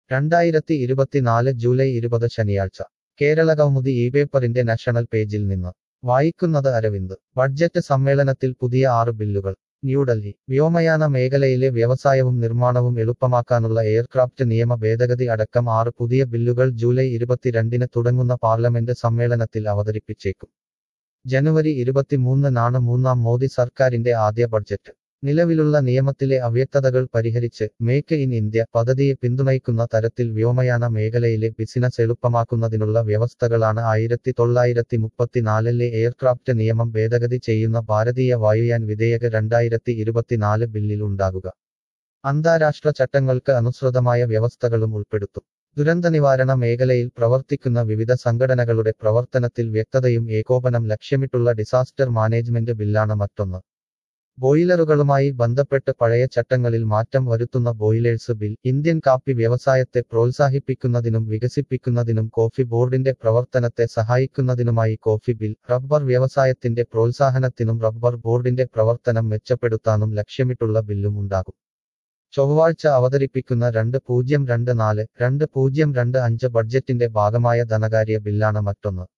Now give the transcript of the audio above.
രണ്ടായിരത്തി ഇരുപത്തിനാല് ജൂലൈ ഇരുപത് ശനിയാഴ്ച കേരള കൗമുദി ഈ പേപ്പറിന്റെ നാഷണൽ പേജിൽ നിന്ന് വായിക്കുന്നത് അരവിന്ദ് ബഡ്ജറ്റ് സമ്മേളനത്തിൽ പുതിയ ആറ് ബില്ലുകൾ ന്യൂഡൽഹി വ്യോമയാന മേഖലയിലെ വ്യവസായവും നിർമ്മാണവും എളുപ്പമാക്കാനുള്ള എയർക്രാഫ്റ്റ് നിയമ ഭേദഗതി അടക്കം ആറ് പുതിയ ബില്ലുകൾ ജൂലൈ ഇരുപത്തിരണ്ടിന് തുടങ്ങുന്ന പാർലമെന്റ് സമ്മേളനത്തിൽ അവതരിപ്പിച്ചേക്കും ജനുവരി ഇരുപത്തിമൂന്നിനാണ് മൂന്നാം മോദി സർക്കാരിന്റെ ആദ്യ ബഡ്ജറ്റ് നിലവിലുള്ള നിയമത്തിലെ അവ്യക്തതകൾ പരിഹരിച്ച് മേക്ക് ഇൻ ഇന്ത്യ പദ്ധതിയെ പിന്തുണയ്ക്കുന്ന തരത്തിൽ വ്യോമയാന മേഖലയിലെ ബിസിനസ് എളുപ്പമാക്കുന്നതിനുള്ള വ്യവസ്ഥകളാണ് ആയിരത്തി തൊള്ളായിരത്തി മുപ്പത്തിനാലിലെ എയർക്രാഫ്റ്റ് നിയമം ഭേദഗതി ചെയ്യുന്ന ഭാരതീയ വായുയാൻ വിധേയക രണ്ടായിരത്തി ഇരുപത്തിനാല് ബില്ലിൽ ഉണ്ടാകുക അന്താരാഷ്ട്ര ചട്ടങ്ങൾക്ക് അനുസൃതമായ വ്യവസ്ഥകളും ഉൾപ്പെടുത്തും ദുരന്തനിവാരണ മേഖലയിൽ പ്രവർത്തിക്കുന്ന വിവിധ സംഘടനകളുടെ പ്രവർത്തനത്തിൽ വ്യക്തതയും ഏകോപനം ലക്ഷ്യമിട്ടുള്ള ഡിസാസ്റ്റർ മാനേജ്മെന്റ് ബില്ലാണ് മറ്റൊന്ന് ബോയിലറുകളുമായി ബന്ധപ്പെട്ട് പഴയ ചട്ടങ്ങളിൽ മാറ്റം വരുത്തുന്ന ബോയിലേഴ്സ് ബിൽ ഇന്ത്യൻ കാപ്പി വ്യവസായത്തെ പ്രോത്സാഹിപ്പിക്കുന്നതിനും വികസിപ്പിക്കുന്നതിനും കോഫി ബോർഡിന്റെ പ്രവർത്തനത്തെ സഹായിക്കുന്നതിനുമായി കോഫി ബിൽ റബ്ബർ വ്യവസായത്തിന്റെ പ്രോത്സാഹനത്തിനും റബ്ബർ ബോർഡിന്റെ പ്രവർത്തനം മെച്ചപ്പെടുത്താനും ലക്ഷ്യമിട്ടുള്ള ബില്ലും ഉണ്ടാകും ചൊവ്വാഴ്ച അവതരിപ്പിക്കുന്ന രണ്ട് പൂജ്യം രണ്ട് നാല് രണ്ട് പൂജ്യം രണ്ട് അഞ്ച് ബഡ്ജറ്റിന്റെ ഭാഗമായ ധനകാര്യ ബില്ലാണ് മറ്റൊന്ന്